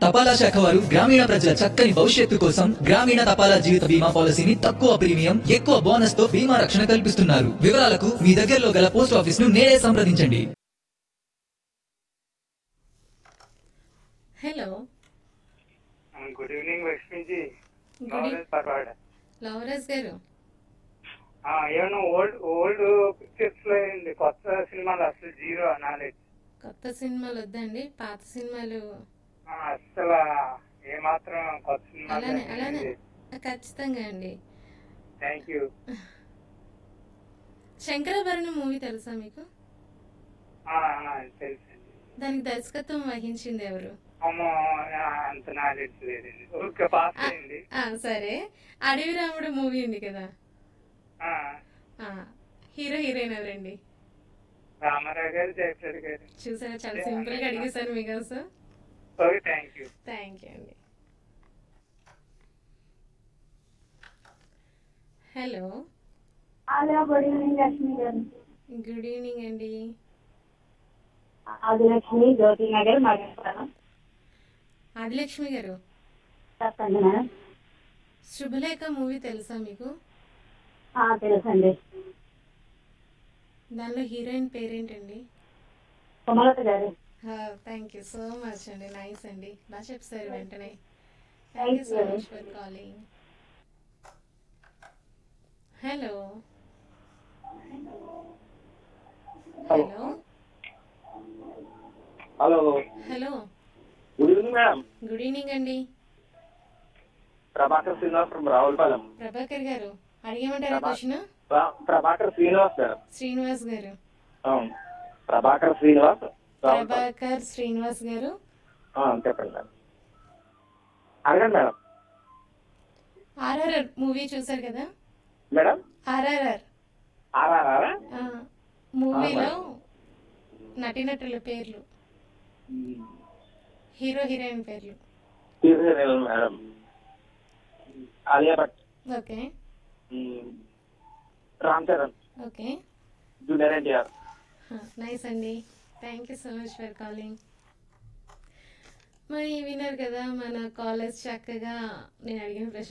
తపాలా శాఖ వారు గ్రామీణ ప్రజల చక్కని భవిష్యత్తు కోసం గ్రామీణ తపాలా జీవిత బీమా పాలసీని తక్కువ ప్రీమియం ఎక్కువ బోనస్ తో బీమా రక్షణ కల్పిస్తున్నారు వివరాలకు మీ దగ్గరలో గల పోస్ట్ ఆఫీస్ ను నేడే సంప్రదించండి hello good evening Lakshmiji good knowledge Parvada lovers గారు ఏమన్నా ఓల్డ్ ఓల్డ్ పిక్చర్స్ లో ఏంటి కొత్త సినిమాలు అసలు జీరో నాలెడ్జ్ కొత్త సినిమాలు వద్దండి పాత సినిమాలు అసలు ఏమాత్రం కొత్త అలానే అలానే సినిమాలు ఖచ్చితంగా అండి థ్యాంక్ యూ శంకరాభరణం మూవీ తెలుసా మీకు తెలుసండి దానికి దర్శకత్వం వహించింది ఎవరు అమ్మో ఆ, అంత నాలెడ్జ్ లేదండి ఓకే పాస్ ఆ, అయింది ఆ, సరే అడవి రాముడు మూవీ ఉంది కదా ఆ, ఆ, హీరో హీరోయిన్ ఎవరండి రామారావు గారు జయప్రద గారు చూసారా చాలా సింపుల్ గా అడిగేశారు మీకోసం okay thank you thank you అండి hello hello good evening Lakshmi గారు గుడ్ ఈవినింగ్ అండి ఆదిలక్ష్మి జ్యోతి నగర్ మగేశ్వరం ఆదిలక్ష్మి గారు చెప్పండి మేడం శుభలేఖ మూవీ తెలుసా మీకు ఆ, తెలుసండి దానిలో హీరోయిన్ పేరేంటండి సుమలత గారు థ్యాంక్ యూ సో మచ్ అండి నైస్ అండి బాగా చెప్తారు వెంటనే thank you Thank so you. Much for calling hello hello hello hello good evening madam good evening అండి ప్రభాకర్ శ్రీనివాస్ ఫ్రమ్ రావులపాలెం ప్రభాకర్ గారు అడిగేమంటారా క్వశ్చన్ ప్ర- ప్రభాకర్ శ్రీనివాస్ మేడం శ్రీనివాస్ గారు అవును. ప్రభాకర్ శ్రీనివాస్ రావులపాలెం ప్రభాకర్ శ్రీనివాస్ గారు ఆ, చెప్పండి మేడం అడగండి మేడం ఆర్ఆర్ఆర్ మూవీ చూసారు కదా మేడం ఆర్ఆర్ఆర్ ఆర్ఆర్ఆర్ మూవీలో నటీనటుల పేర్లు హీరో హీరోయిన్ పేర్లు madam Alia Bhatt okay um, Ram Charan okay junior NTR nice అండి thank you so much for calling మరి విన్నారు కదా మన కాలేజ్ చక్కగా నేను అడిగిన ప్రశ్న